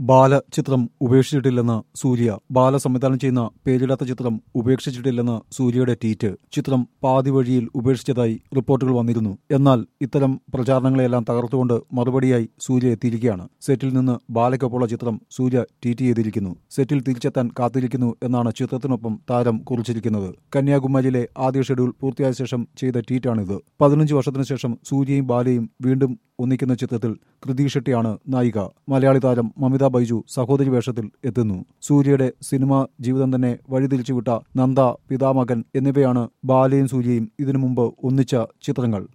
ബാല ചിത്രം ഉപേക്ഷിച്ചിട്ടില്ലെന്ന് സൂര്യ ബാല സംവിധാനം ചെയ്യുന്ന പേരിടാത്ത ചിത്രം ഉപേക്ഷിച്ചിട്ടില്ലെന്ന് സൂര്യയുടെ ട്വീറ്റ് ചിത്രം പാതി വഴിയിൽ ഉപേക്ഷിച്ചതായി റിപ്പോർട്ടുകൾ വന്നിരുന്നു എന്നാൽ ഇത്തരം പ്രചാരണങ്ങളെല്ലാം തകർത്തുകൊണ്ട് മറുപടിയായി സൂര്യ എത്തിയിരിക്കുകയാണ് സെറ്റിൽ നിന്ന് ബാലയ്ക്കൊപ്പമുള്ള ചിത്രം സൂര്യ ട്വീറ്റ് ചെയ്തിരിക്കുന്നു സെറ്റിൽ തിരിച്ചെത്താൻ കാത്തിരിക്കുന്നു എന്നാണ് ചിത്രത്തിനൊപ്പം താരം കുറിച്ചിരിക്കുന്നത് കന്യാകുമാരിയിലെ ആദ്യ ഷെഡ്യൂൾ പൂർത്തിയായ ശേഷം ചെയ്ത ട്വീറ്റാണിത് പതിനഞ്ച് വർഷത്തിനു ശേഷം സൂര്യയും ബാലയും വീണ്ടും ഒന്നിക്കുന്ന ചിത്രത്തിൽ കൃതി ഷെട്ടിയാണ് നായിക മലയാളി താരം മമിത ബൈജു സഹോദരി വേഷത്തിൽ എത്തുന്നു സൂര്യയുടെ സിനിമാ ജീവിതം തന്നെ വഴിതിരിച്ചുവിട്ട നന്ദ പിതാമകൻ എന്നിവയാണ് ബാലയും സൂര്യയും ഇതിനു മുമ്പ് ഒന്നിച്ച ചിത്രങ്ങൾ